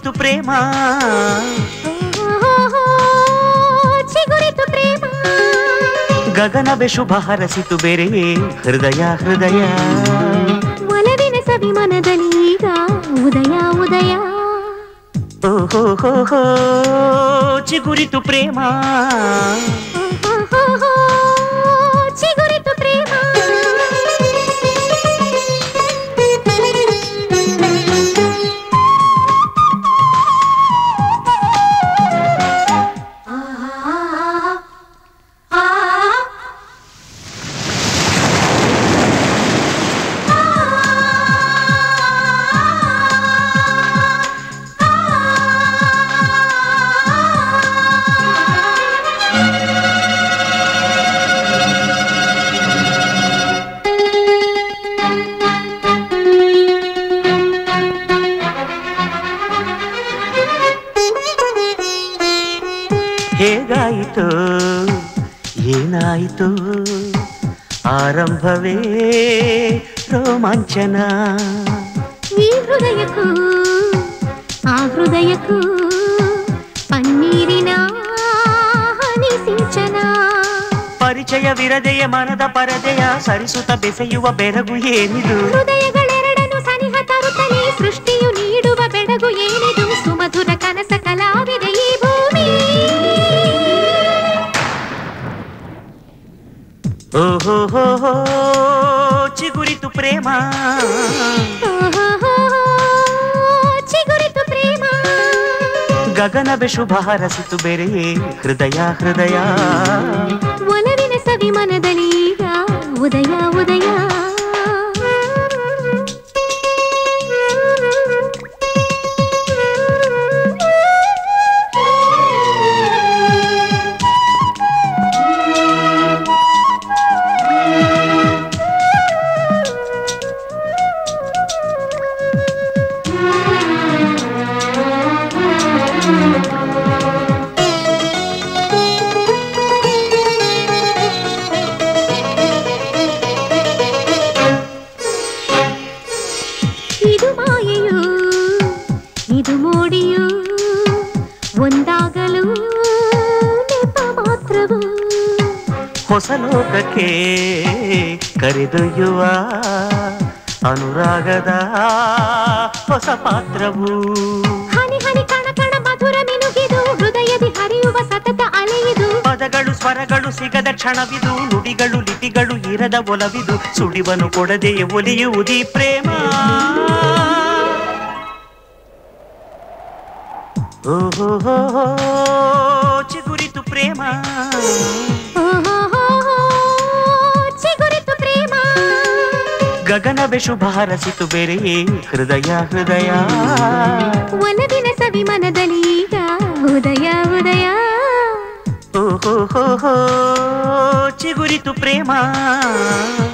ಚಿಗುರಿತು ಪ್ರೇಮ ಚಿಗುರಿತು ಪ್ರೇಮ ಗಗನವೇ ಶುಭ ಹರಸಿತು ಬೇರೆ ಹೃದಯ ಹೃದಯ ಒಲವಿನ ಸವಿ ಮನದಲ್ಲಿ ಈಗ ಉದಯ ಉದಯ ಓಹೋ ಹೋ ಹೋ ಚಿಗುರಿತು ಪ್ರೇಮ ಚಿಗುರಿತು ಪ್ರೇಮ ಹೇಗಾಯಿತು ಏನಾಯಿತು ಆರಂಭವೇ ರೋಮಾಂಚನ ಈ ಹೃದಯಕ್ಕೂ ಆ ಹೃದಯಕ್ಕೂ ಪನ್ನೀರಿನ ಹನಿ ಸಿಂಚನ ಪರಿಚಯವಿರದೆಯ ಮನದ ಪರದೆಯ ಸರಿಸುತ್ತ ಬೆಸೆಯುವ ಬೆರಗು ಏನಿದು ಹೃದಯಗಳೆರಡನ್ನು ಸನಿಹ ತರುತ್ತಲೇ ಸೃಷ್ಟಿಯು ನೀಡುವ ಬೆಳಗು ಏನಿದು ಸುಮಧುರ ಕನಸ ಕಲಾವಿದೆ ಈ ಭೂಮಿ ಓಹೋ ಹೋ ಹೋ ಚಿಗುರಿತು ಪ್ರೇಮ ಓಹೋಹೋ, ಚಿಗುರಿತು ಪ್ರೇಮ ಗಗನವೇ ಶುಭ ಹರಸಿತು ಬೇರೆ ಹೃದಯ ಹೃದಯ ಒಲವಿನ ಸವಿ ಮನದಲ್ಲಿ ಈಗ ಉದಯ ಉದಯ ಇದು ಮಾಯೆಯು ಇದು ಮೋಡಿಯು ಒಂದಾಗಲು ನೆಪ ಮಾತ್ರವು ಹೊಸ ಲೋಕಕ್ಕೆ ಕರೆದೊಯ್ಯುವ ಅನುರಾಗದ ಹೊಸ ಪಾತ್ರವು ಹನಿ ಹನಿ ಕಣ ಕಣ ಮಧುರ ಮಿನುಗಿದು ಹೃದಯದಿ ಹರಿಯುವ ಸತತ ಅಲೆಯಿದು ಪದಗಳು ಸ್ವರಗಳು ಸಿಗದ ಕ್ಷಣವಿದು ನುಡಿಗಳು ಲಿಪಿಗಳು ಇರದ ಒಲವಿದು ಸುಳಿವನು ಕೊಡದೆಯೇ ಒಲಿಯುವುದೀ ಪ್ರೇಮ ಓಹೋ ಹೋ ಹೋ, ಚಿಗುರಿತು ಪ್ರೇಮ ಓಹೋಹೋ, ಚಿಗುರಿತು ಪ್ರೇಮ ಗಗನವೇ ಶುಭ ಹರಸಿತು ಬೇರೆ ಹೃದಯ ಹೃದಯ ಒಲವಿನ ಸವಿ ಮನದಲ್ಲಿ ಈಗ ಉದಯ ಉದಯ ಓಹೋ ಹೋ ಹೋ ಚಿಗುರಿತು ಪ್ರೇಮ